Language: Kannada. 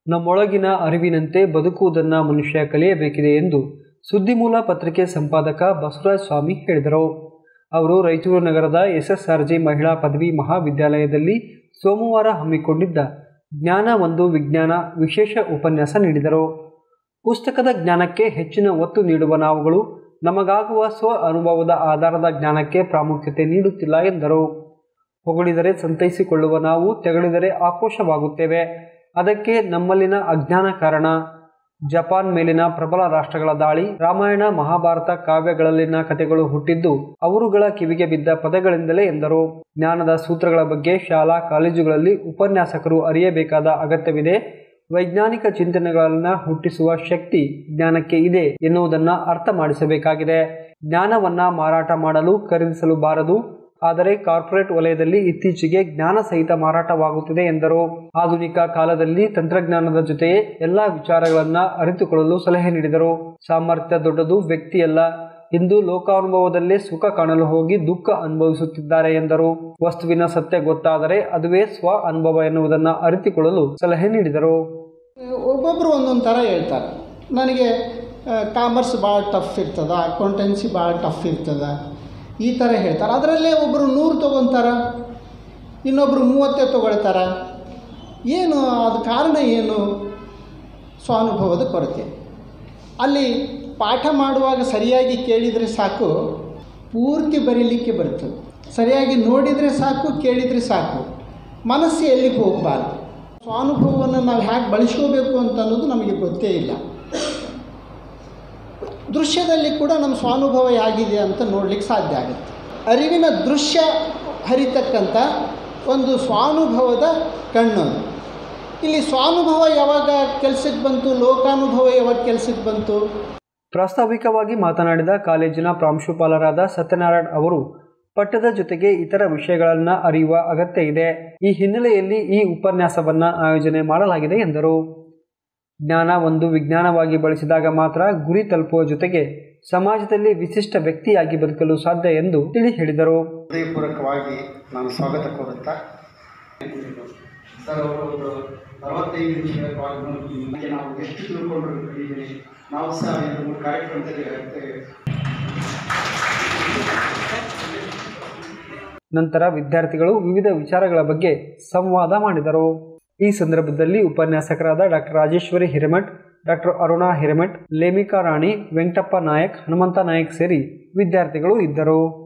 ನಮ್ಮೊಳಗಿನ ಅರಿವಿನಂತೆ ಬದುಕುವುದನ್ನು ಮನುಷ್ಯ ಕಲಿಯಬೇಕಿದೆ ಎಂದು ಸುದ್ದಿಮೂಲ ಪತ್ರಿಕೆ ಸಂಪಾದಕ ಬಸವರಾಜ ಸ್ವಾಮಿ ಹೇಳಿದರು ಅವರು ರಾಯಚೂರು ನಗರದ ಎಸ್ಎಸ್ಆರ್ಜಿ ಮಹಿಳಾ ಪದವಿ ಮಹಾವಿದ್ಯಾಲಯದಲ್ಲಿ ಸೋಮವಾರ ಹಮ್ಮಿಕೊಂಡಿದ್ದ ಜ್ಞಾನ ಒಂದು ವಿಜ್ಞಾನ ವಿಶೇಷ ಉಪನ್ಯಾಸ ನೀಡಿದರು ಪುಸ್ತಕದ ಜ್ಞಾನಕ್ಕೆ ಹೆಚ್ಚಿನ ಒತ್ತು ನೀಡುವ ನಾವುಗಳು ನಮಗಾಗುವ ಸ್ವ ಅನುಭವದ ಆಧಾರದ ಜ್ಞಾನಕ್ಕೆ ಪ್ರಾಮುಖ್ಯತೆ ನೀಡುತ್ತಿಲ್ಲ ಎಂದರು ಹೊಗಳಿದರೆ ಸಂತೈಸಿಕೊಳ್ಳುವ ನಾವು ತೆಗಳಿದರೆ ಆಕ್ರೋಶವಾಗುತ್ತೇವೆ ಅದಕ್ಕೆ ನಮ್ಮಲ್ಲಿನ ಅಜ್ಞಾನ ಕಾರಣ ಜಪಾನ್ ಮೇಲಿನ ಪ್ರಬಲ ರಾಷ್ಟ್ರಗಳ ದಾಳಿ ರಾಮಾಯಣ ಮಹಾಭಾರತ ಕಾವ್ಯಗಳಲ್ಲಿನ ಕಥೆಗಳು ಹುಟ್ಟಿದ್ದು ಅವರುಗಳ ಕಿವಿಗೆ ಬಿದ್ದ ಪದಗಳಿಂದಲೇ ಎಂದರು ಜ್ಞಾನದ ಸೂತ್ರಗಳ ಬಗ್ಗೆ ಶಾಲಾ ಕಾಲೇಜುಗಳಲ್ಲಿ ಉಪನ್ಯಾಸಕರು ಅರಿಯಬೇಕಾದ ಅಗತ್ಯವಿದೆ ವೈಜ್ಞಾನಿಕ ಚಿಂತನೆಗಳನ್ನು ಹುಟ್ಟಿಸುವ ಶಕ್ತಿ ಜ್ಞಾನಕ್ಕೆ ಇದೆ ಎನ್ನುವುದನ್ನ ಅರ್ಥ ಮಾಡಿಸಬೇಕಾಗಿದೆ ಜ್ಞಾನವನ್ನ ಮಾರಾಟ ಮಾಡಲು ಖರೀದಿಸಲು ಬಾರದು ಆದರೆ ಕಾರ್ಪೊರೇಟ್ ವಲಯದಲ್ಲಿ ಇತ್ತೀಚೆಗೆ ಜ್ಞಾನ ಸಹಿತ ಮಾರಾಟವಾಗುತ್ತಿದೆ ಎಂದರು ಆಧುನಿಕ ಕಾಲದಲ್ಲಿ ತಂತ್ರಜ್ಞಾನದ ಜೊತೆಯೇ ಎಲ್ಲಾ ವಿಚಾರಗಳನ್ನ ಅರಿತುಕೊಳ್ಳಲು ಸಲಹೆ ನೀಡಿದರು ಸಾಮರ್ಥ್ಯ ದೊಡ್ಡದು ವ್ಯಕ್ತಿಯಲ್ಲ ಇಂದು ಲೋಕಾನುಭವದಲ್ಲೇ ಸುಖ ಕಾಣಲು ಹೋಗಿ ದುಃಖ ಅನುಭವಿಸುತ್ತಿದ್ದಾರೆ ಎಂದರು ವಸ್ತುವಿನ ಸತ್ಯ ಗೊತ್ತಾದರೆ ಅದುವೇ ಸ್ವ ಅನುಭವ ಎನ್ನುವುದನ್ನ ಅರಿತುಕೊಳ್ಳಲು ಸಲಹೆ ನೀಡಿದರು ಒಬ್ಬೊಬ್ಬರು ಒಂದೊಂದು ಥರ ಹೇಳ್ತಾರೆ ನನಗೆ ಕಾಮರ್ಸ್ ಭಾಳ ಟಫ್ ಇರ್ತದ ಅಕೌಂಟೆನ್ಸಿ ಭಾಳ ಟಫ್ ಇರ್ತದ ಈ ಥರ ಹೇಳ್ತಾರೆ ಅದರಲ್ಲೇ ಒಬ್ಬರು ನೂರು ತೊಗೊತಾರ ಇನ್ನೊಬ್ಬರು ಮೂವತ್ತೇ ತೊಗೊಳ್ತಾರ ಏನು ಅದು ಕಾರಣ ಏನು ಸ್ವಾನುಭವದ ಕೊರತೆ ಅಲ್ಲಿ ಪಾಠ ಮಾಡುವಾಗ ಸರಿಯಾಗಿ ಕೇಳಿದರೆ ಸಾಕು ಪೂರ್ತಿ ಬರೀಲಿಕ್ಕೆ ಬರ್ತದೆ ಸರಿಯಾಗಿ ನೋಡಿದರೆ ಸಾಕು ಕೇಳಿದರೆ ಸಾಕು ಮನಸ್ಸು ಎಲ್ಲಿಗೆ ಹೋಗಬಾರ್ದು ಸ್ವಾನುಭವವನ್ನು ನಾವು ಹೇಗೆ ಬಳಸ್ಕೋಬೇಕು ಅಂತ ಅನ್ನೋದು ನಮಗೆ ಗೊತ್ತೇ ಇಲ್ಲ ದೃಶ್ಯದಲ್ಲಿ ಕೂಡ ನಮ್ಮ ಸ್ವಾನುಭವ ಹೇಗಿದೆ ಅಂತ ನೋಡಲಿಕ್ಕೆ ಸಾಧ್ಯ ಆಗುತ್ತೆ ಅರಿವಿನ ದೃಶ್ಯ ಹರಿತಕ್ಕಂಥ ಒಂದು ಸ್ವಾನುಭವದ ಕಣ್ಣು ಇಲ್ಲಿ ಸ್ವಾನುಭವ ಯಾವಾಗ ಕೆಲಸಕ್ಕೆ ಬಂತು ಲೋಕಾನುಭವ ಯಾವಾಗ ಕೆಲಸಕ್ಕೆ ಬಂತು ಪ್ರಾಸ್ತಾವಿಕವಾಗಿ ಮಾತನಾಡಿದ ಕಾಲೇಜಿನ ಪ್ರಾಂಶುಪಾಲರಾದ ಸತ್ಯನಾರಾಯಣ್ ಅವರು ಪಠ್ಯದ ಜೊತೆಗೆ ಇತರ ವಿಷಯಗಳನ್ನ ಅರಿಯುವ ಅಗತ್ಯ ಇದೆ ಈ ಹಿನ್ನೆಲೆಯಲ್ಲಿ ಈ ಉಪನ್ಯಾಸವನ್ನ ಆಯೋಜನೆ ಮಾಡಲಾಗಿದೆ ಎಂದರು ಜ್ಞಾನ ಒಂದು ವಿಜ್ಞಾನವಾಗಿ ಬಳಸಿದಾಗ ಮಾತ್ರ ಗುರಿ ತಲುಪುವ ಜೊತೆಗೆ ಸಮಾಜದಲ್ಲಿ ವಿಶಿಷ್ಟ ವ್ಯಕ್ತಿಯಾಗಿ ಬದುಕಲು ಸಾಧ್ಯ ಎಂದು ತಿಳಿ ಹೇಳಿದರು ಹೃದಯಪೂರ್ವಕವಾಗಿ ನಾನು ಸ್ವಾಗತ ಕೋರುತ್ತಾ ಸರ್ ಅವರು ಒಂದು ಅರವತ್ತೈದು ನಿಮಿಷಗಳ ಕಾಲ್ ನಮಗೆ ನಾವು ಎಷ್ಟು ತಿಳ್ಕೊಂಡ್ರು ಕಲಿತೀವಿ ನಾವು ಸಹ ಇದು ಮೂರು ಕಾರ್ಯಕ್ರಮದಲ್ಲಿ ಹೇಳ್ತೇವೆ ನಂತರ ವಿದ್ಯಾರ್ಥಿಗಳು ವಿವಿಧ ವಿಚಾರಗಳ ಬಗ್ಗೆ ಸಂವಾದ ಮಾಡಿದರು ಈ ಸಂದರ್ಭದಲ್ಲಿ ಉಪನ್ಯಾಸಕರಾದ ಡಾಕ್ಟರ್ ರಾಜೇಶ್ವರಿ ಹಿರೇಮಠ್ ಡಾಕ್ಟರ್ ಅರುಣಾ ಹಿರೇಮಠ್ ಲೇಮಿಕಾ ರಾಣಿ ವೆಂಕಟಪ್ಪ ನಾಯಕ್ ಹನುಮಂತ ನಾಯಕ್ ಸೇರಿ ವಿದ್ಯಾರ್ಥಿಗಳು ಇದ್ದರು